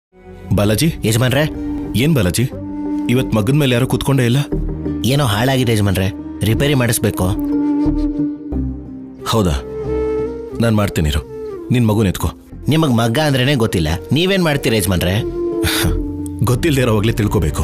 ಬಾಲಾಜಿ ಯಜಮಾನ್ರೆ ಏನ್ ಬಾಲಾಜಿ ಇವತ್ ಮಗನ್ ಮೇಲೆ ಯಾರೋ ಕೂತ್ಕೊಂಡೇ ಇಲ್ಲ ಏನೋ ಹಾಳಾಗಿದೆ ಯಜಮಾನ್ರೆ ರಿಪೇರಿ ಮಾಡಿಸ್ಬೇಕು ಹೌದಾ ನಾನು ಮಾಡ್ತೇನಿರು ನಿನ್ ಮಗುನ ಎತ್ಕೋ ನಿಮಗ್ ಮಗ್ಗ ಅಂದ್ರೇನೆ ಗೊತ್ತಿಲ್ಲ ನೀವೇನ್ ಮಾಡ್ತೀರಾ ಯಜಮಾನ್ರೆ ಗೊತ್ತಿಲ್ಲದೆ ಇರೋವಾಗ್ಲೇ ತಿಳ್ಕೋಬೇಕು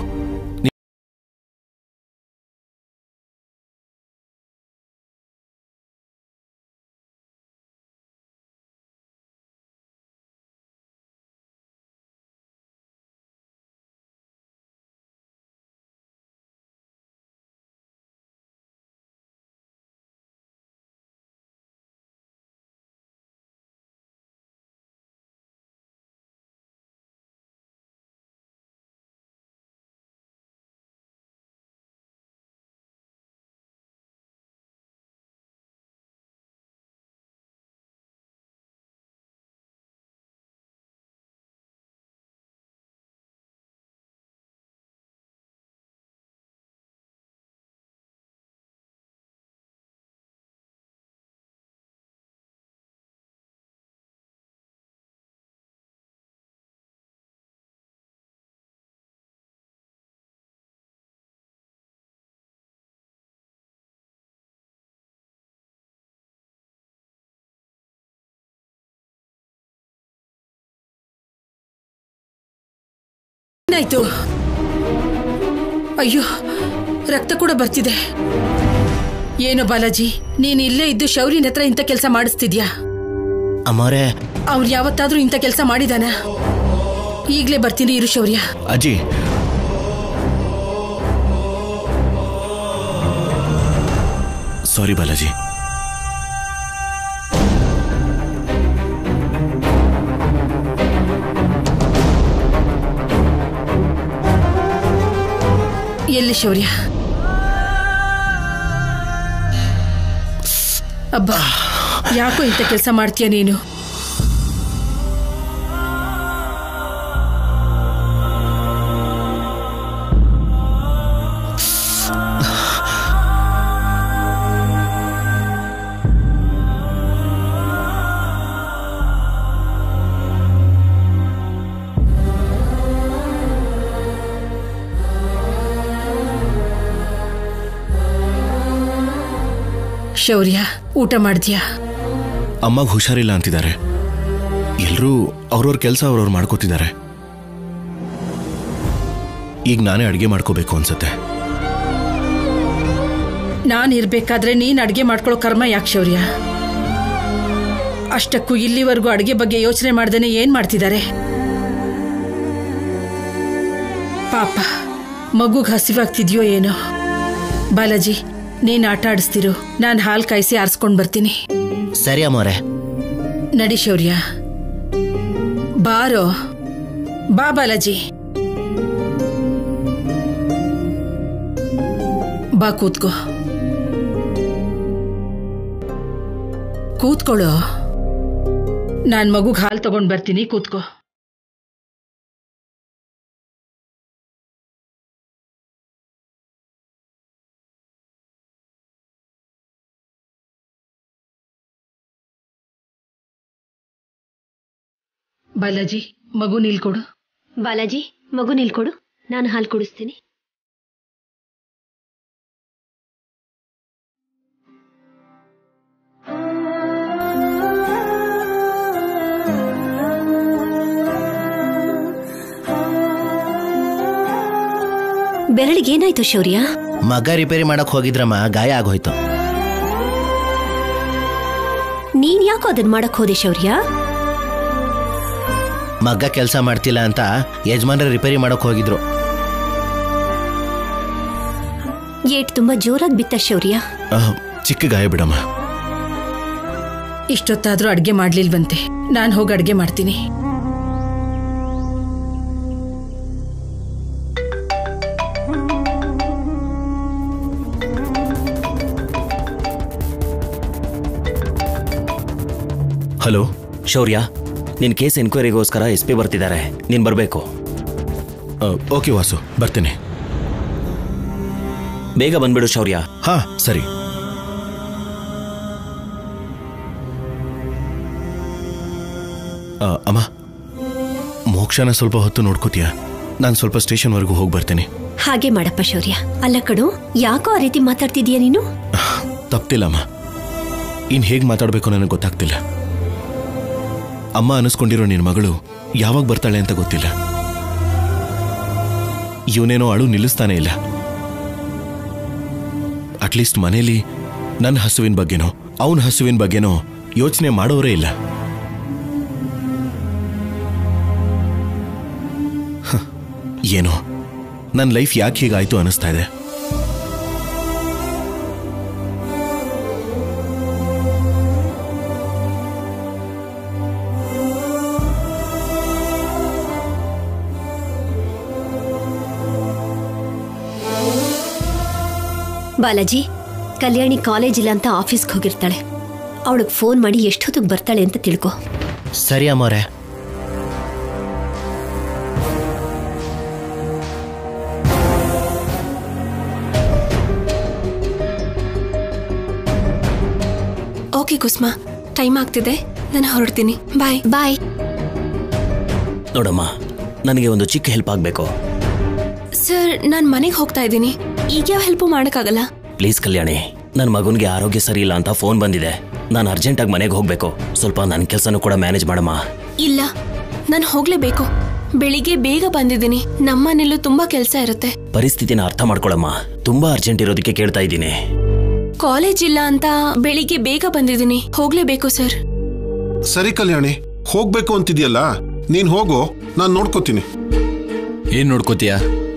ಏನಾಯ್ತು ಅಯ್ಯೋ ರಕ್ತ ಕೂಡ ಬರ್ತಿದೆ ಏನು ಬಾಲಾಜಿ ನೀನ್ ಇಲ್ಲೇ ಇದ್ದು ಶೌರ್ಯನ ಹತ್ರ ಇಂಥ ಕೆಲಸ ಮಾಡಿಸ್ತಿದ್ಯಾ ಅಮ್ಮೋರೆ ಅವ್ರು ಯಾವತ್ತಾದ್ರೂ ಇಂಥ ಕೆಲಸ ಮಾಡಿದಾನ ಈಗ್ಲೇ ಬರ್ತೀನಿ ಇರು ಶೌರ್ಯ ಅಜ್ಜಿ ಸಾರಿ ಬಾಲಾಜಿ ಎಲ್ಲಿ ಶೌರ್ಯ ಅಬ್ಬಾ ಯಾಕೋ ಇಂಥ ಕೆಲಸ ಮಾಡ್ತೀಯ ನೀನು ಶೌರ್ಯ ಊಟ ಮಾಡ್ದ್ಯಾ ಅಮ್ಮಗ್ ಹುಷಾರಿಲ್ಲ ಅಂತಿದ್ದಾರೆ ಎಲ್ರೂ ಅವ್ರವ್ರ ಕೆಲಸ ಅವ್ರವ್ರು ಮಾಡ್ಕೋತಿದ್ದಾರೆ ಈಗ ನಾನೇ ಅಡುಗೆ ಮಾಡ್ಕೋಬೇಕು ಅನ್ಸತ್ತೆ ನಾನ್ ಇರ್ಬೇಕಾದ್ರೆ ನೀನ್ ಅಡ್ಗೆ ಮಾಡ್ಕೊಳ್ಳೋ ಕರ್ಮ ಯಾಕೆ ಶೌರ್ಯ ಅಷ್ಟಕ್ಕೂ ಇಲ್ಲಿವರೆಗೂ ಅಡ್ಗೆ ಬಗ್ಗೆ ಯೋಚನೆ ಮಾಡ್ದೇನೆ ಏನ್ ಮಾಡ್ತಿದ್ದಾರೆ ಪಾಪ ಮಗುಗ್ ಹಸಿವಾಗ್ತಿದ್ಯೋ ಏನೋ ಬಾಲಾಜಿ ನೀನ್ ಆಟ ಆಡಿಸ್ತಿರು ನಾನ್ ಹಾಲ್ ಕಾಯಿಸಿ ಆರಿಸ್ಕೊಂಡ್ ಬರ್ತೀನಿ ಸರಿ ಅಮ್ಮೋರೆ ನಡಿ ಶೌರ್ಯ ಬಾರೋ ಬಾ ಬಾಲಾಜಿ ಬಾ ಕೂತ್ಕೋ ಕೂತ್ಕೊಳ್ಳೋ ನಾನ್ ಮಗುಗ್ ಹಾಲು ತಗೊಂಡ್ ಬರ್ತೀನಿ ಕೂತ್ಕೋ ಬಾಲಾಜಿ ಮಗು ನಿಲ್ಕೊಡು ಬಾಲಾಜಿ ಮಗು ನಿಲ್ಕೊಡು ನಾನು ಹಾಲು ಕುಡಿಸ್ತೀನಿ ಬೆರಳಿಗೆ ಏನಾಯ್ತು ಶೌರ್ಯ ಮಗ ರಿಪೇರಿ ಮಾಡಕ್ ಹೋಗಿದ್ರಮ್ಮ ಗಾಯ ಆಗೋಯ್ತು ನೀನ್ ಯಾಕೋ ಅದನ್ ಮಾಡಕ್ ಹೋದೆ ಶೌರ್ಯ ಮಗ್ಗ ಕೆಲಸ ಮಾಡ್ತಿಲ್ಲ ಅಂತ ಯಜಮಾನ್ರೆ ರಿಪೇರಿ ಮಾಡಕ್ ಹೋಗಿದ್ರು ಏಟ್ ತುಂಬಾ ಜೋರಾಗಿ ಬಿತ್ತ ಶೌರ್ಯ ಆಹ್, ಚಿಕ್ಕ ಗಾಯ ಬಿಡಮ್ಮ ಇಷ್ಟೊತ್ತಾದ್ರೂ ಅಡ್ಗೆ ಮಾಡ್ಲಿಲ್ವಂತೆ ನಾನ್ ಹೋಗಿ ಅಡ್ಗೆ ಮಾಡ್ತೀನಿ ಹಲೋ ಶೌರ್ಯ ನಿನ್ ಕೇಸ್ ಎನ್ಕ್ವೈರಿಗೋಸ್ಕರ ಎಸ್ ಪಿ ಬರ್ತಿದ್ದಾರೆ ನೀನ್ ಬರಬೇಕು ಓಕೆ ವಾಸು ಬರ್ತೇನೆ ಬೇಗ ಬಂದ್ಬಿಡು ಶೌರ್ಯ ಹಾ ಸರಿ ಆ, ಅಮ್ಮ ಮೋಕ್ಷನ ಸ್ವಲ್ಪ ಹೊತ್ತು ನೋಡ್ಕೋತೀಯಾ ನಾನು ಸ್ವಲ್ಪ ಸ್ಟೇಷನ್ವರೆಗೂ ಹೋಗಿ ಬರ್ತೇನೆ ಹಾಗೆ ಮಾಡಪ್ಪ ಶೌರ್ಯ ಅಲ್ಲ ಕಣು ಯಾಕೋ ಆ ರೀತಿ ಮಾತಾಡ್ತಿದೀಯ ನೀನು ತಪ್ತಿಲ್ಲಮ್ಮ ಇನ್ ಹೇಗೆ ಮಾತಾಡಬೇಕು ನನಗೆ ಗೊತ್ತಾಗ್ತಿಲ್ಲ ಅಮ್ಮ ಅನಿಸ್ಕೊಂಡಿರೋ ನಿನ್ನ ಮಗಳು ಯಾವಾಗ ಬರ್ತಾಳೆ ಅಂತ ಗೊತ್ತಿಲ್ಲ ಇವನೇನೋ ಅಳು ನಿಲ್ಲಿಸ್ತಾನೆ ಇಲ್ಲ ಅಟ್ಲೀಸ್ಟ್ ಮನೇಲಿ ನನ್ನ ಹಸುವಿನ ಬಗ್ಗೆನೋ ಅವನ ಹಸುವಿನ ಬಗ್ಗೆನೋ ಯೋಚನೆ ಮಾಡೋರೇ ಇಲ್ಲ ಹ, ಏನೋ ನನ್ನ ಲೈಫ್ ಯಾಕೆ ಹೀಗಾಯ್ತು ಅನಿಸ್ತಾ ಇದೆ ಬಾಲಾಜಿ ಕಲ್ಯಾಣಿ ಕಾಲೇಜ್ ಇಲ್ಲ ಅಂತ ಆಫೀಸ್ಗೆ ಹೋಗಿರ್ತಾಳೆ ಅವಳಿಗೆ ಫೋನ್ ಮಾಡಿ ಎಷ್ಟೊತ್ತಿಗೆ ಬರ್ತಾಳೆ ಅಂತ ತಿಳ್ಕೊ ಸರಿ ಅಮ್ಮೋರೆ ಓಕೆ ಕುಸ್ಮಾ ಟೈಮ್ ಆಗ್ತಿದೆ ನಾನು ಹೊರಡ್ತೀನಿ ಬಾಯ್ ಬಾಯ್ ನೋಡಮ್ಮ ನನಗೆ ಒಂದು ಚಿಕ್ಕ ಹೆಲ್ಪ್ ಆಗಬೇಕು ಸರ್ ನಾನು ಮನೆಗೆ ಹೋಗ್ತಾ ಇದ್ದೀನಿ ಈಗ ಯಾವ ಹೆಲ್ಪು ಮಾಡೋಕ್ಕಾಗಲ್ಲ ಪ್ಲೀಸ್ ಕಲ್ಯಾಣಿ ನನ್ನ ಮಗನಿಗೆ ಆರೋಗ್ಯ ಸರಿ ಇಲ್ಲ ಅಂತ ಫೋನ್ ಬಂದಿದೆ ನಾನು ಅರ್ಜೆಂಟಾಗಿ ಮನೆಗೆ ಹೋಗಬೇಕು ಸ್ವಲ್ಪ ನನ್ನ ಕೆಲಸನೂ ಕೂಡ ಮ್ಯಾನೇಜ್ ಮಾಡಮ್ಮ ಇಲ್ಲ ನಾನು ಹೋಗ್ಲೇಬೇಕು ಬೆಳಿಗ್ಗೆ ಬೇಗ ಬಂದಿದ್ದೀನಿ ನಮ್ಮನೆಲ್ಲೂ ತುಂಬಾ ಕೆಲಸ ಇರುತ್ತೆ ಪರಿಸ್ಥಿತಿನ ಅರ್ಥ ಮಾಡ್ಕೊಳಮ್ಮ ತುಂಬಾ ಅರ್ಜೆಂಟ್ ಇರೋದಕ್ಕೆ ಕೇಳ್ತಾ ಇದ್ದೀನಿ ಕಾಲೇಜ್ ಇಲ್ಲ ಅಂತ ಬೆಳಿಗ್ಗೆ ಬೇಗ ಬಂದಿದ್ದೀನಿ ಹೋಗ್ಲೇಬೇಕು ಸರ್ ಸರಿ ಕಲ್ಯಾಣಿ ಹೋಗ್ಬೇಕು ಅಂತಿದ್ಯಲ್ಲ ನೀನ್ ಹೋಗು ನಾನು ನೋಡ್ಕೋತೀನಿ ಏನ್ ನೋಡ್ಕೋತೀಯ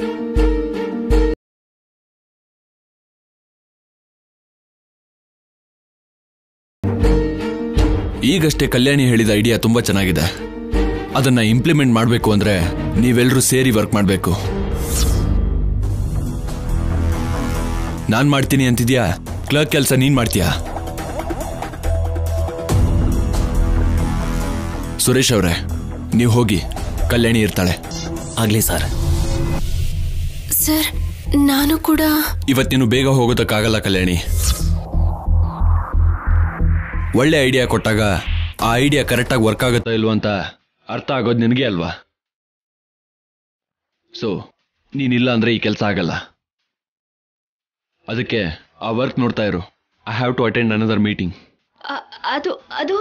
ಈಗಷ್ಟೇ ಕಲ್ಯಾಣಿ ಹೇಳಿದ ಐಡಿಯಾ ತುಂಬಾ ಚೆನ್ನಾಗಿದೆ ಅದನ್ನ ಇಂಪ್ಲಿಮೆಂಟ್ ಮಾಡಬೇಕು ಅಂದ್ರೆ ನೀವೆಲ್ಲರೂ ಸೇರಿ ವರ್ಕ್ ಮಾಡಬೇಕು ನಾನ್ ಮಾಡ್ತೀನಿ ಅಂತಿದ್ಯಾ ಕ್ಲರ್ಕ್ ಕೆಲಸ ನೀನ್ ಮಾಡ್ತೀಯಾ ಸುರೇಶ್ ಅವರೇ ನೀವು ಹೋಗಿ ಕಲ್ಯಾಣಿ ಇರ್ತಾಳೆ ಆಗ್ಲಿ ಸರ್ ಸರ್ ನಾನು ಕೂಡ ಇವತ್ತು ನೀನು ಬೇಗ ಹೋಗೋದಕ್ಕಾಗಲ್ಲ ಕಲ್ಯಾಣಿ ಒಳ್ಳೆ ಐಡಿಯಾ ಕೊಟ್ಟಾಗ ಆ ಐಡಿಯಾ ಕರೆಕ್ಟಾಗಿ ವರ್ಕ್ ಆಗುತ್ತಾ ಇಲ್ವೋ ಅಂತ ಅರ್ಥ ಆಗೋದು ನಿನಗೆ ಅಲ್ವಾ ಸೊ ನೀನಿಲ್ಲ ಅಂದ್ರೆ ಈ ಕೆಲಸ ಆಗಲ್ಲ ಅದಕ್ಕೆ ಆ ವರ್ಕ್ ನೋಡ್ತಾ ಇರು I have to attend another meeting ಅದು ಅದು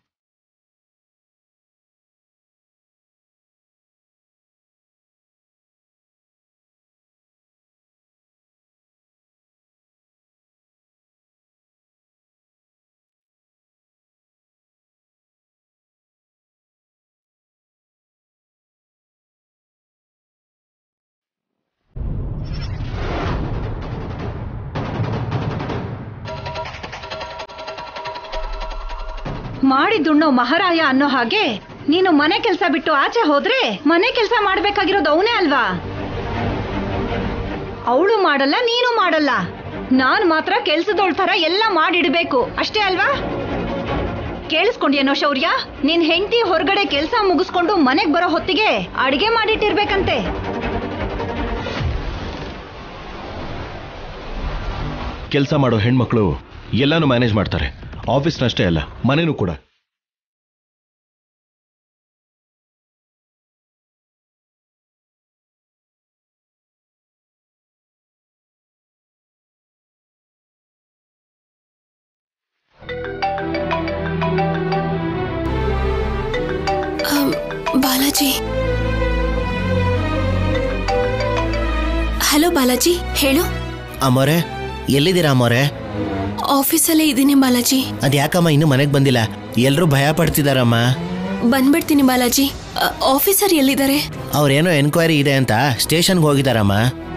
ಮಾಡಿದ್ದುಣ್ಣೋ ಮಹಾರಾಯ ಅನ್ನೋ ಹಾಗೆ ನೀನು ಮನೆ ಕೆಲಸ ಬಿಟ್ಟು ಆಚೆ ಹೋದ್ರೆ ಮನೆ ಕೆಲಸ ಮಾಡ್ಬೇಕಾಗಿರೋದು ಅವನೇ ಅಲ್ವಾ ಅವಳು ಮಾಡಲ್ಲ ನೀನು ಮಾಡಲ್ಲ ನಾನ್ ಮಾತ್ರ ಕೆಲ್ಸದೋಳ್ ತರ ಎಲ್ಲ ಮಾಡಿಡ್ಬೇಕು ಅಷ್ಟೇ ಅಲ್ವಾ ಕೇಳಿಸ್ಕೊಂಡ್ಯೇನೋ ಶೌರ್ಯ ನಿನ್ ಹೆಂಡತಿ ಹೊರಗಡೆ ಕೆಲಸ ಮುಗಿಸ್ಕೊಂಡು ಮನೆಗ್ ಬರೋ ಹೊತ್ತಿಗೆ ಅಡಿಗೆ ಮಾಡಿಟ್ಟಿರ್ಬೇಕಂತೆ ಕೆಲಸ ಮಾಡೋ ಹೆಣ್ಮಕ್ಳು ಎಲ್ಲಾನು ಮ್ಯಾನೇಜ್ ಮಾಡ್ತಾರೆ ಆಫೀಸ್ನಷ್ಟೇ ಅಲ್ಲ ಮನೇನೂ ಕೂಡ ಅಮ್, ಬಾಲಾಜಿ ಹಲೋ ಬಾಲಾಜಿ ಹೇಳು ಅಮ್ಮೋರೆ ಎಲ್ಲಿದ್ದೀರಾ ಅಮ್ಮೋರೆ ಆಫೀಸಲ್ಲೇ ಇದ್ದೀನಿ ಬಾಲಾಜಿ ಅದ್ಯಾಕಮ್ಮ ಇನ್ನೂ ಮನೆಗೆ ಬಂದಿಲ್ಲ ಎಲ್ಲರೂ ಭಯ ಪಡ್ತಿದಾರಮ್ಮ ಬಂದ್ಬಿಡ್ತೀನಿ ಬಾಲಾಜಿ ಅ, ಆಫೀಸರ್ ಎಲ್ಲಿದ್ದಾರೆ ಅವ್ರೇನೋ ಎನ್ಕ್ವೈರಿ ಇದೆ ಅಂತ ಸ್ಟೇಷನ್ಗೆ ಹೋಗಿದಾರಮ್ಮ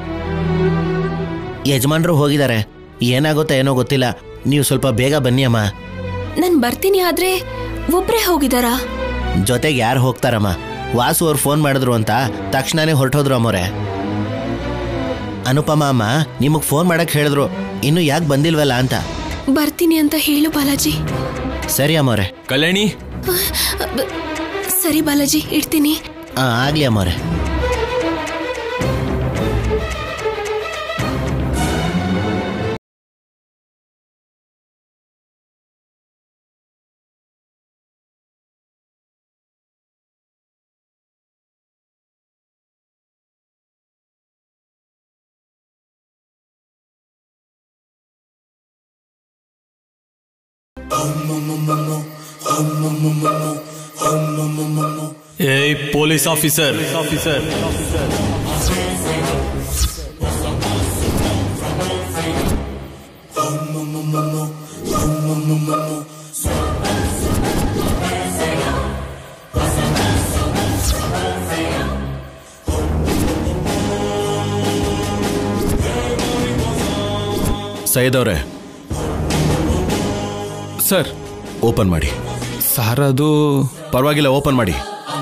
ಯಜಮಾನ್ರು ಹೋಗಿದ್ದಾರೆ ಏನಾಗುತ್ತೋ ಏನೋ ಗೊತ್ತಿಲ್ಲ ನೀವು ಸ್ವಲ್ಪ ಬೇಗ ಬನ್ನಿ ಅಮ್ಮ ನಾನು ಬರ್ತೀನಿ ಆದ್ರೆ ಒಬ್ರೇ ಹೋಗಿದಾರಾ ಜೊತೆಗೆ ಯಾರು ಹೋಗ್ತಾರಮ್ಮ ವಾಸು ಅವ್ರು ಫೋನ್ ಮಾಡಿದ್ರು ಅಂತ ತಕ್ಷಣನೇ ಹೊರಟೋದ್ರು ಅಮ್ಮೋರೆ ಅನುಪಮ ಅಮ್ಮ ನಿಮಗೆ ಫೋನ್ ಮಾಡಕ್ ಹೇಳಿದ್ರು ಇನ್ನು ಯಾಕೆ ಬಂದಿಲ್ವಲ್ಲ ಅಂತ ಬರ್ತೀನಿ ಅಂತ ಹೇಳು ಬಾಲಾಜಿ ಸರಿ ಅಮ್ಮೋರೆ ಕಲ್ಯಾಣಿ ಅ, ಬ- ಸರಿ ಬಾಲಾಜಿ ಇಡ್ತೀನಿ ಹಾಂ ಆಗಲಿ ಅಮ್ಮೋರೆ ಏಯ್ ಪೊಲೀಸ್ ಆಫೀಸರ್ ಆಫೀಸರ್ ಸೈಯದ್ ಅವರೇ ಸರ್ ಓಪನ್ ಮಾಡಿ ಸರ್ ಅದು ಪರವಾಗಿಲ್ಲ ಓಪನ್ ಮಾಡಿ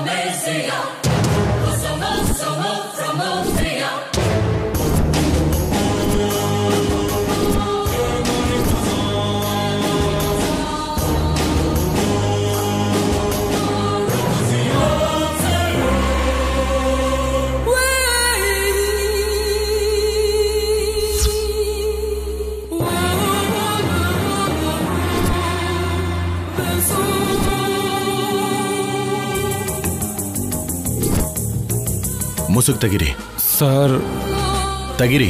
ಮುಸುಕ್ ತೆಗಿರಿ ಸರ್ ತೆಗಿರಿ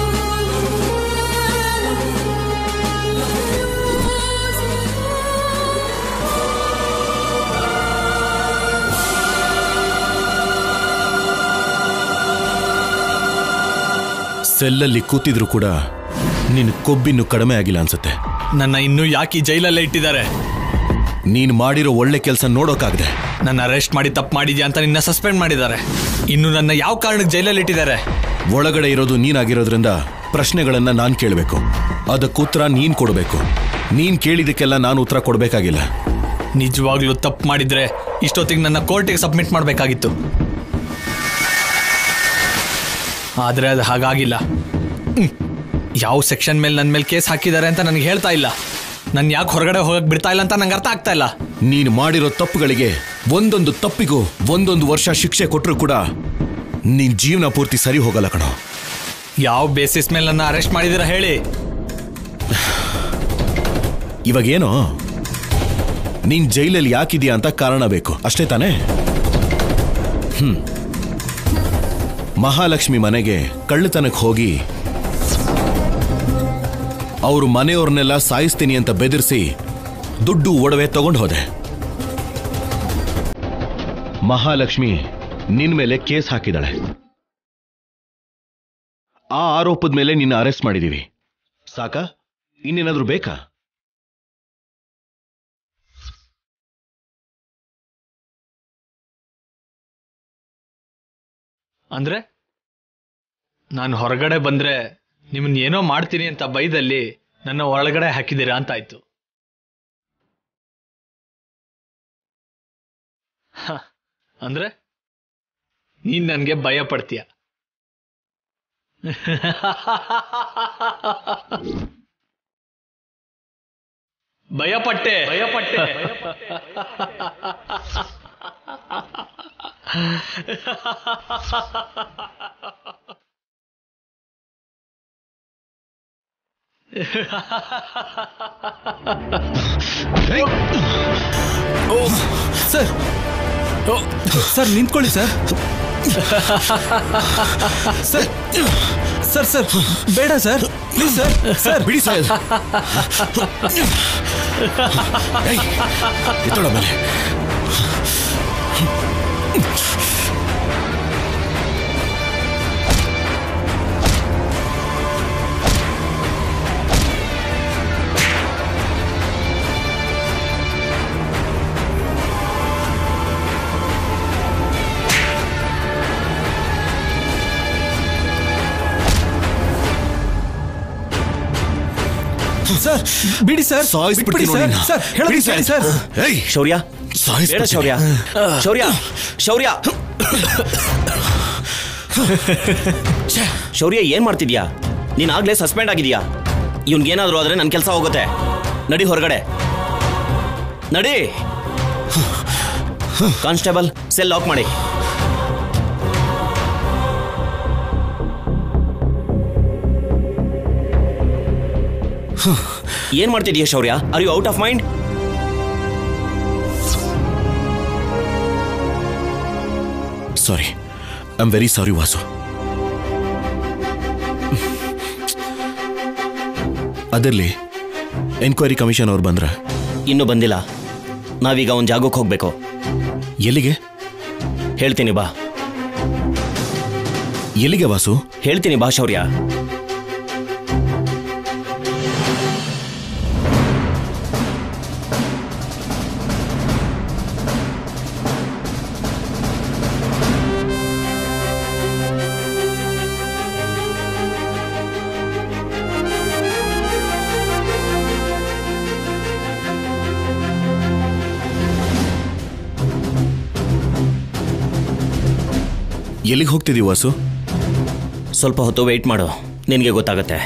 ಸೆಲ್ಲಲ್ಲಿ ಕೂತಿದ್ರು ಕೂಡ ನಿನ್ ಕೊಬ್ಬಿನ್ನು ಕಡಿಮೆ ಆಗಿಲ್ಲ ಅನ್ಸುತ್ತೆ ನನ್ನ ಇನ್ನೂ ಯಾಕೆ ಈ ಜೈಲಲ್ಲೇ ಇಟ್ಟಿದ್ದಾರೆ ನೀನ್ ಮಾಡಿರೋ ಒಳ್ಳೆ ಕೆಲಸ ನೋಡೋಕಾಗ್ದೆ ನನ್ನ ಅರೆಸ್ಟ್ ಮಾಡಿ ತಪ್ಪು ಮಾಡಿದ್ಯಾ ಅಂತ ನಿನ್ನ ಸಸ್ಪೆಂಡ್ ಮಾಡಿದ್ದಾರೆ ಇನ್ನು ನನ್ನ ಯಾವ ಕಾರಣಕ್ಕೆ ಜೈಲಲ್ಲಿ ಇಟ್ಟಿದ್ದಾರೆ ಒಳಗಡೆ ಇರೋದು ನೀನಾಗಿರೋದ್ರಿಂದ ಪ್ರಶ್ನೆಗಳನ್ನ ನಾನ್ ಕೇಳಬೇಕು ಅದಕ್ಕೆ ಉತ್ತರ ನೀನ್ ಕೊಡಬೇಕು ನೀನ್ ಕೇಳಿದಕ್ಕೆಲ್ಲ ನಾನು ಉತ್ತರ ಕೊಡಬೇಕಾಗಿಲ್ಲ ನಿಜವಾಗ್ಲೂ ತಪ್ಪು ಮಾಡಿದ್ರೆ ಇಷ್ಟೊತ್ತಿಗೆ ನನ್ನ ಕೋರ್ಟಿಗೆ ಸಬ್ಮಿಟ್ ಮಾಡಬೇಕಾಗಿತ್ತು ಆದರೆ ಅದು ಹಾಗಾಗಿಲ್ಲ ಹ್ಮ್. ಯಾವ ಸೆಕ್ಷನ್ ಮೇಲೆ ನನ್ನ ಮೇಲೆ ಕೇಸ್ ಹಾಕಿದ್ದಾರೆ ಅಂತ ನನಗೆ ಹೇಳ್ತಾ ಇಲ್ಲ ನನ್ನ ಯಾಕೆ ಹೊರಗಡೆ ಹೋಗಕ್ಕೆ ಬಿಡ್ತಾ ಇಲ್ಲ ಅಂತ ನಂಗೆ ಅರ್ಥ ಆಗ್ತಾ ಇಲ್ಲ ನೀನು ಮಾಡಿರೋ ತಪ್ಪುಗಳಿಗೆ ಒಂದೊಂದು ತಪ್ಪಿಗೂ ಒಂದೊಂದು ವರ್ಷ ಶಿಕ್ಷೆ ಕೊಟ್ಟರು ಕೂಡ ನಿನ್ ಜೀವನ ಪೂರ್ತಿ ಸರಿ ಹೋಗಲ್ಲ ಕಣೋ ಯಾವ ಬೇಸಿಸ್ ಮೇಲೆ ನನ್ನ ಅರೆಸ್ಟ್ ಮಾಡಿದ್ದೀರಾ ಹೇಳಿ ಇವಾಗೇನೋ ನೀನ್ ಜೈಲಲ್ಲಿ ಯಾಕಿದ್ಯಾ ಅಂತ ಕಾರಣ ಬೇಕು ಅಷ್ಟೇ ತಾನೇ ಹ್ಮ್ ಮಹಾಲಕ್ಷ್ಮಿ ಮನೆಗೆ ಕಳ್ಳತನಕ್ಕೆ ಹೋಗಿ ಅವರು ಮನೆಯವ್ರನ್ನೆಲ್ಲ ಸಾಯಿಸ್ತೀನಿ ಅಂತ ಬೆದರಿಸಿ ದುಡ್ಡು ಒಡವೆ ತಗೊಂಡು ಹೋದೆ ಮಹಾಲಕ್ಷ್ಮಿ ನಿನ್ ಮೇಲೆ ಕೇಸ್ ಹಾಕಿದಾಳೆ ಆ ಆರೋಪದ ಮೇಲೆ ನಿನ್ನ ಅರೆಸ್ಟ್ ಮಾಡಿದೀವಿ ಸಾಕಾ ಇನ್ನೇನಾದ್ರೂ ಬೇಕಾ ಅಂದ್ರೆ ನಾನು ಹೊರಗಡೆ ಬಂದ್ರೆ ನಿಮ್ಮನ್ನ ಏನೋ ಮಾಡ್ತೀನಿ ಅಂತ ಬೈದಲ್ಲಿ ನನ್ನ ಒಳಗಡೆ ಹಾಕಿದ್ದೀರಾ ಅಂತ ಆಯ್ತು ಹ, ಅಂದ್ರೆ ನೀನ್ ನನಗೆ ಭಯ ಪಡ್ತೀಯ ಭಯಪಟ್ಟೆ ಭಯಪಟ್ಟೆ ಸರ್ ಓ, ಸರ್ ನಿಂತ್ಕೊಳ್ಳಿ ಸರ್ ಸರ್ ಸರ್ ಸರ್ ಬೇಡ ಸರ್ ಪ್ಲೀಸ್ ಸರ್ ಸರ್ ಬಿಡಿ ಸರ್ ಎತ್ತೋಳ ಮೇಲೆ ಸರ್ ಬಿಡಿ ಸರ್ ಸಾಯಿಸ್ಬಿಡ್ತೀನಿ ಬಿಟ್ಬಿಡಿ ನೋಡಿ ಸರ್ ಸರ್ ಹೇಳೋದು ಕೇಳಿ ಸರ್ ಏಯ್ ಶೌರ್ಯ ಬೇಡ ಶೌರ್ಯ ಶೌರ್ಯ ಶೌರ್ಯ ಶೌರ್ಯ ಏನ್ ಮಾಡ್ತಿದ್ಯಾ ನೀನ್ ಆಗ್ಲೇ ಸಸ್ಪೆಂಡ್ ಆಗಿದ್ಯಾ ಇವ್ನಿಗೇನಾದ್ರೂ ಆದ್ರೆ ನನ್ನ ಕೆಲಸ ಹೋಗುತ್ತೆ ನಡಿ ಹೊರಗಡೆ ನಡಿ ಕಾನ್ಸ್ಟೇಬಲ್ ಸೆಲ್ ಲಾಕ್ ಮಾಡಿ ಏನ್ ಮಾಡ್ತಿದ್ಯಾ Shaurya are you out of mind sorry I am very sorry Vasu ಅದರಲ್ಲಿ ಎನ್ಕ್ವೈರಿ ಕಮಿಷನ್ ಅವ್ರು ಬಂದ್ರ ಇನ್ನೂ ಬಂದಿಲ್ಲ ನಾವೀಗ ಒಂದು ಜಾಗಕ್ಕೆ ಹೋಗ್ಬೇಕು ಎಲ್ಲಿಗೆ ಹೇಳ್ತೀನಿ ಬಾ ಎಲ್ಲಿಗೆ ವಾಸು ಹೇಳ್ತೀನಿ ಬಾ ಶೌರ್ಯ ಎಲ್ಲಿಗೆ ಹೋಗ್ತಿದೀವಿ ವಾಸು ಸ್ವಲ್ಪ ಹೊತ್ತು ವೆಯ್ಟ್ ಮಾಡು ನಿನಗೆ ಗೊತ್ತಾಗತ್ತೆ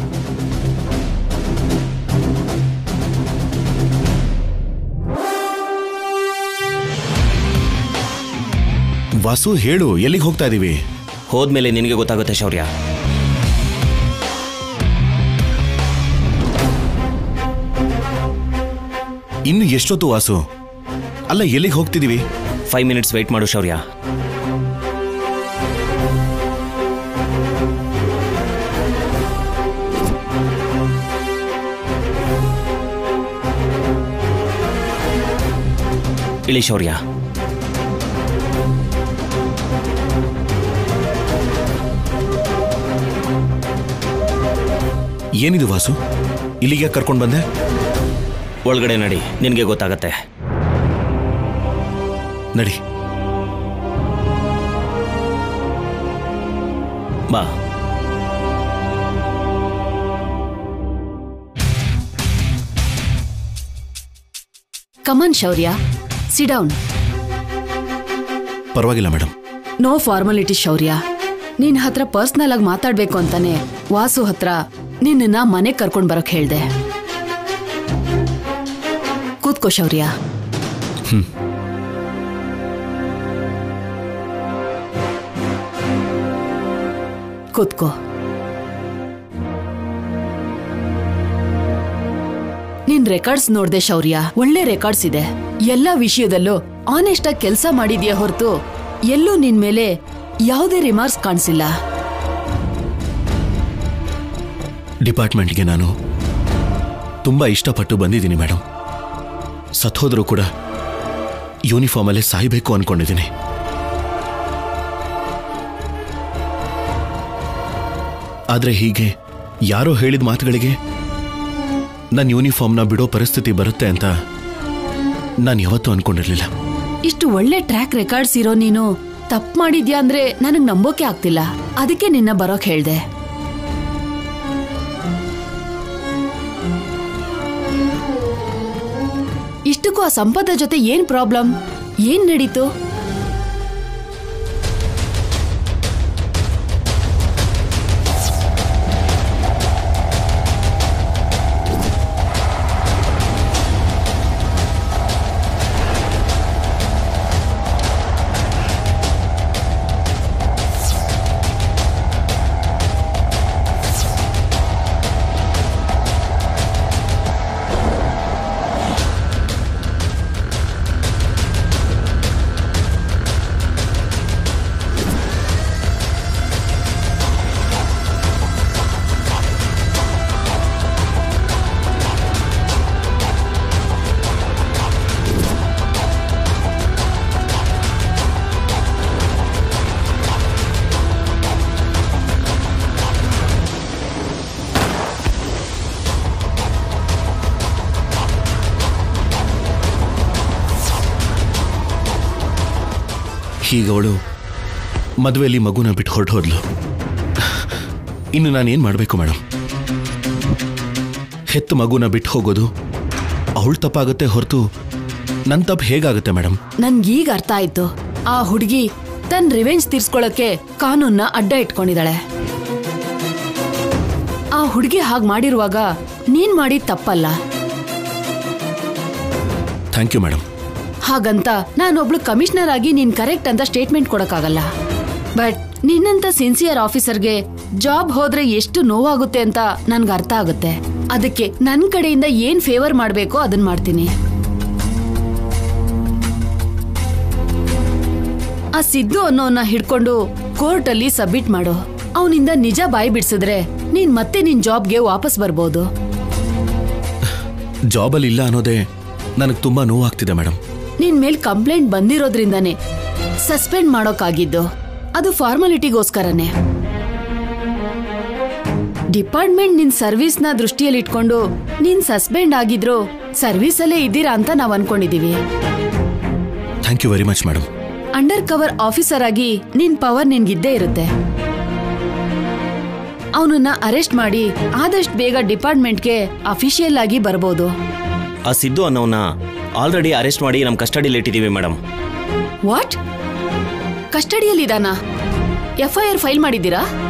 ವಾಸು ಹೇಳು ಎಲ್ಲಿಗೆ ಹೋಗ್ತಾ ಇದೀವಿ ಹೋದ್ಮೇಲೆ ನಿನಗೆ ಗೊತ್ತಾಗುತ್ತೆ ಶೌರ್ಯ ಇನ್ನು ಎಷ್ಟೊತ್ತು ವಾಸು ಅಲ್ಲ ಎಲ್ಲಿಗೆ ಹೋಗ್ತಿದೀವಿ ಫೈವ್ ಮಿನಿಟ್ಸ್ ವೆಯ್ಟ್ ಮಾಡು ಶೌರ್ಯ ಇಳಿ ಶೌರ್ಯ ಏನಿದು ವಾಸು ಇಲ್ಲಿಗೆ ಕರ್ಕೊಂಡು ಬಂದೆ ಒಳಗಡೆ ನಡಿ ನಿನಗೆ ಗೊತ್ತಾಗತ್ತೆ ನಡಿ ಬಾ ಕಮನ್ ಶೌರ್ಯ ಸಿಡೌನ್ ಪರವಾಗಿಲ್ಲ ಮೇಡಮ್ ನೋ ಫಾರ್ಮಾಲಿಟಿ ಶೌರ್ಯ ನಿನ್ ಹತ್ರ ಪರ್ಸ್ನಲ್ ಆಗಿ ಮಾತಾಡ್ಬೇಕು ಅಂತಾನೆ ವಾಸು ಹತ್ರ ನಿನ್ನ ಮನೆಗ್ ಕರ್ಕೊಂಡ್ ಬರೋಕ್ ಹೇಳ್ದೆ ಕೂತ್ಕೋ ಶೌರ್ಯ ಕೂತ್ಕೋ ನಿನ್ ರೆಕಾರ್ಡ್ಸ್ ನೋಡ್ದೆ ಶೌರ್ಯ ಒಳ್ಳೆ ರೆಕಾರ್ಡ್ಸ್ ಇದೆ ಎಲ್ಲ ವಿಷಯದಲ್ಲೂ ಆನೆಸ್ಟ್ ಆಗಿ ಕೆಲಸ ಮಾಡಿದ್ಯಾ ಹೊರತು ಎಲ್ಲೂ ನಿನ್ ಮೇಲೆ ಯಾವುದೇ ರಿಮಾರ್ಕ್ಸ್ ಕಾಣಿಸಿಲ್ಲ ಡಿಪಾರ್ಟ್ಮೆಂಟ್ಗೆ ನಾನು ತುಂಬ ಇಷ್ಟಪಟ್ಟು ಬಂದಿದ್ದೀನಿ ಮೇಡಮ್ ಸತ್ತೋದ್ರೂ ಕೂಡ ಯೂನಿಫಾರ್ಮಲ್ಲೇ ಸಾಯ್ಬೇಕು ಅನ್ಕೊಂಡಿದ್ದೀನಿ ಆದರೆ ಹೀಗೆ ಯಾರೋ ಹೇಳಿದ ಮಾತುಗಳಿಗೆ ನನ್ನ ಯೂನಿಫಾರ್ಮ್ನ ಬಿಡೋ ಪರಿಸ್ಥಿತಿ ಬರುತ್ತೆ ಅಂತ ನಾನು ಯಾವತ್ತೂ ಅನ್ಕೊಂಡಿರ್ಲಿಲ್ಲ ಇಷ್ಟು ಒಳ್ಳೆ ಟ್ರ್ಯಾಕ್ ರೆಕಾರ್ಡ್ಸ್ ಇರೋ ನೀನು ತಪ್ಪು ಮಾಡಿದ್ಯಾ ಅಂದ್ರೆ ನನಗ್ ನಂಬೋಕೆ ಆಗ್ತಿಲ್ಲ ಅದಕ್ಕೆ ನಿನ್ನ ಬರೋಕ್ ಹೇಳ್ದೆ ಇಷ್ಟಕ್ಕೂ ಆ ಸಂಪದ ಜೊತೆ ಏನ್ ಪ್ರಾಬ್ಲಮ್ ಏನ್ ನಡೀತು ಹೀಗವಳು ಮದುವೆಯಲ್ಲಿ ಮಗುನ ಬಿಟ್ಟು ಹೊರಟು ಹೋದ್ಲು ಇನ್ನು ನಾನೇನು ಮಾಡಬೇಕು ಮೇಡಮ್ ಹೆತ್ತು ಮಗುನ ಬಿಟ್ಟು ಹೋಗೋದು ಅವಳು ತಪ್ಪಾಗುತ್ತೆ ಹೊರತು ನನ್ನ ತಪ್ಪು ಹೇಗಾಗುತ್ತೆ ಮೇಡಮ್ ನನ್ಗೀಗ ಅರ್ಥ ಆಯ್ತು ಆ ಹುಡುಗಿ ತನ್ನ ರಿವೆಂಜ್ ತೀರ್ಸ್ಕೊಳಕ್ಕೆ ಕಾನೂನ್ನ ಅಡ್ಡ ಇಟ್ಕೊಂಡಿದ್ದಾಳೆ ಆ ಹುಡುಗಿ ಹಾಗ್ ಮಾಡಿರುವಾಗ ನೀನ್ ಮಾಡಿದ ತಪ್ಪಲ್ಲ ಥ್ಯಾಂಕ್ ಯು ಮೇಡಮ್ ಹಾಗಂತ ನಾನೊಬ್ಳು ಕಮಿಷನರ್ ಆಗಿ ನೀನ್ ಕರೆಕ್ಟ್ ಅಂತ ಸ್ಟೇಟ್ಮೆಂಟ್ ಕೊಡಕ್ಕಾಗಲ್ಲ ಬಟ್ ನಿನ್ನಂತ ಸಿನ್ಸಿಯರ್ ಆಫೀಸರ್ಗೆ ಜಾಬ್ ಹೋದ್ರೆ ಎಷ್ಟು ನೋವಾಗುತ್ತೆ ಅಂತ ನನ್ಗೆ ಅರ್ಥ ಆಗುತ್ತೆ ಅದಕ್ಕೆ ನನ್ ಕಡೆಯಿಂದ ಏನ್ ಫೇವರ್ ಮಾಡ್ಬೇಕೋ ಅದನ್ ಮಾಡ್ತೀನಿ ಆ ಸಿದ್ದು ಅನ್ನೋನ್ನ ಹಿಡ್ಕೊಂಡು ಕೋರ್ಟ್ ಅಲ್ಲಿ ಸಬ್ಮಿಟ್ ಮಾಡು ಅವನಿಂದ ನಿಜ ಬಾಯಿ ಬಿಡ್ಸಿದ್ರೆ ನೀನ್ ಮತ್ತೆ ನಿನ್ ಜಾಬ್ಗೆ ವಾಪಸ್ ಬರ್ಬೋದು ಜಾಬಲ್ಲಿ ಇಲ್ಲ ಅನ್ನೋದೇ ನನಗೆ ತುಂಬಾ ನೋವಾಗ್ತಿದೆ ಮೇಡಮ್ ನಿನ್ ಮೇಲ್ ಕಂಪ್ಲೇಂಟ್ ಬಂದಿರೋದ್ರಿಂದಾನೇ ಸಸ್ಪೆಂಡ್ ಮಾಡೋಕ್ಕಾಗಿದ್ದು ಅದು ಫಾರ್ಮಾಲಿಟಿಗೋಸ್ಕರನೇ ಡಿಪಾರ್ಟ್ಮೆಂಟ್ ನಿನ್ ಸರ್ವಿಸ್ನ ದೃಷ್ಟಿಯಲ್ಲಿ ಇಟ್ಕೊಂಡು ನೀನ್ ಸಸ್ಪೆಂಡ್ ಆಗಿದ್ರು ಸರ್ವಿಸಲ್ಲೇ ಇದ್ದೀರಾ ಅಂತ ನಾವ್ ಅನ್ಕೊಂಡಿದೀವಿ thank you very much madam under cover officer ಆಗಿ ನಿನ್ ಪವರ್ ನಿನ್ಗಿದ್ದೇ ಇರುತ್ತೆ ಅವನನ್ನ ಅರೆಸ್ಟ್ ಮಾಡಿ ಆದಷ್ಟು ಬೇಗ ಡಿಪಾರ್ಟ್ಮೆಂಟ್ಗೆ ಅಫಿಷಿಯಲ್ ಆಗಿ ಬರ್ಬೋದು ಆ ಸಿದ್ದು ಅನ್ನೋನ್ನ ಆಲ್ರೆಡಿ ಅರೆಸ್ಟ್ ಮಾಡಿ ನಮ್ಮ ಕಸ್ಟಡಿಯಲ್ಲಿ ಇಟ್ಟಿದ್ದೀವಿ ಮೇಡಮ್ ವಾಟ್ ಕಸ್ಟಡಿಯಲ್ಲಿದಾನಾ ಎಫ್ಐಆರ್ ಫೈಲ್ ಮಾಡಿದ್ದೀರಾ